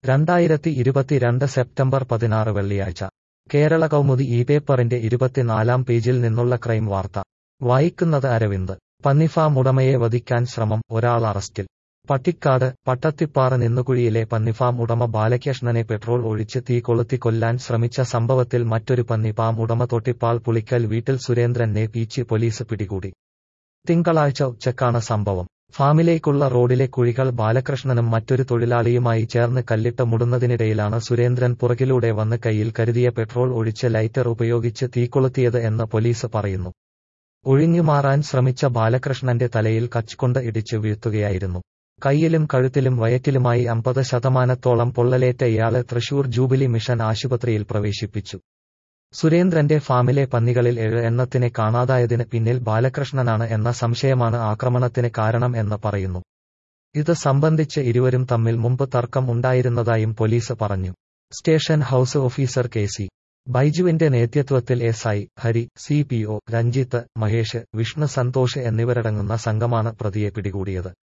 രണ്ടായിരത്തി ഇരുപത്തിരണ്ട് സെപ്റ്റംബർ പതിനാറ് വെള്ളിയാഴ്ച കേരള കൗമുദി ഈ പേപ്പറിന്റെ ഇരുപത്തിനാലാം പേജിൽ നിന്നുള്ള ക്രൈം വാർത്ത വായിക്കുന്നത് അരവിന്ദ് പന്നിഫാം ഉടമയെ വധിക്കാൻ ശ്രമം ഒരാൾ അറസ്റ്റിൽ പട്ടിക്കാട് പട്ടത്തിപ്പാറ നിന്നുകുഴിയിലെ പന്നിഫാം ഉടമ ബാലകൃഷ്ണനെ പെട്രോൾ ഒഴിച്ച് തീ കൊളുത്തി കൊല്ലാൻ ശ്രമിച്ച സംഭവത്തിൽ മറ്റൊരു പന്നിഫാം ഉടമ തൊട്ടിപ്പാൾ പുളിക്കൽ വീട്ടിൽ സുരേന്ദ്രനെ പീച്ചി പോലീസ് പിടികൂടി തിങ്കളാഴ്ച ഉച്ചക്കാണ് സംഭവം ഫാമിലേക്കുള്ള റോഡിലെ കുഴികൾ ബാലകൃഷ്ണനും മറ്റൊരു തൊഴിലാളിയുമായി ചേർന്ന് കല്ലിട്ട് മുടുന്നതിനിടയിലാണ് സുരേന്ദ്രൻ പുറകിലൂടെ വന്ന് കയ്യിൽ കരുതിയ പെട്രോൾ ഒഴിച്ച് ലൈറ്റർ ഉപയോഗിച്ച് തീകൊളുത്തിയത് എന്ന് പോലീസ് പറയുന്നു ഒഴിഞ്ഞുമാറാൻ ശ്രമിച്ച ബാലകൃഷ്ണന്റെ തലയിൽ കച്ചുകൊണ്ട് ഇടിച്ചു വീഴ്ത്തുകയായിരുന്നു കയ്യിലും കഴുത്തിലും വയറ്റിലുമായി അമ്പത് ശതമാനത്തോളം പൊള്ളലേറ്റ ഇയാളെ തൃശൂർ ജൂബിലി മിഷൻ ആശുപത്രിയിൽ പ്രവേശിപ്പിച്ചു സുരേന്ദ്രന്റെ ഫാമിലെ പന്നികളിൽ ഏഴ് എണ്ണത്തിനെ കാണാതായതിന് പിന്നിൽ ബാലകൃഷ്ണനാണ് എന്ന സംശയമാണ് ആക്രമണത്തിന് കാരണം എന്ന് പറയുന്നു ഇത് സംബന്ധിച്ച് ഇരുവരും തമ്മിൽ മുമ്പ് തർക്കം ഉണ്ടായിരുന്നതായും പോലീസ് പറഞ്ഞു station house officer K C ബൈജുവിന്റെ നേതൃത്വത്തിൽ S I Hari C P O Ranjith Mahesh Vishnu Santhosh എന്നിവരടങ്ങുന്ന സംഘമാണ് പ്രതിയെ പിടികൂടിയത്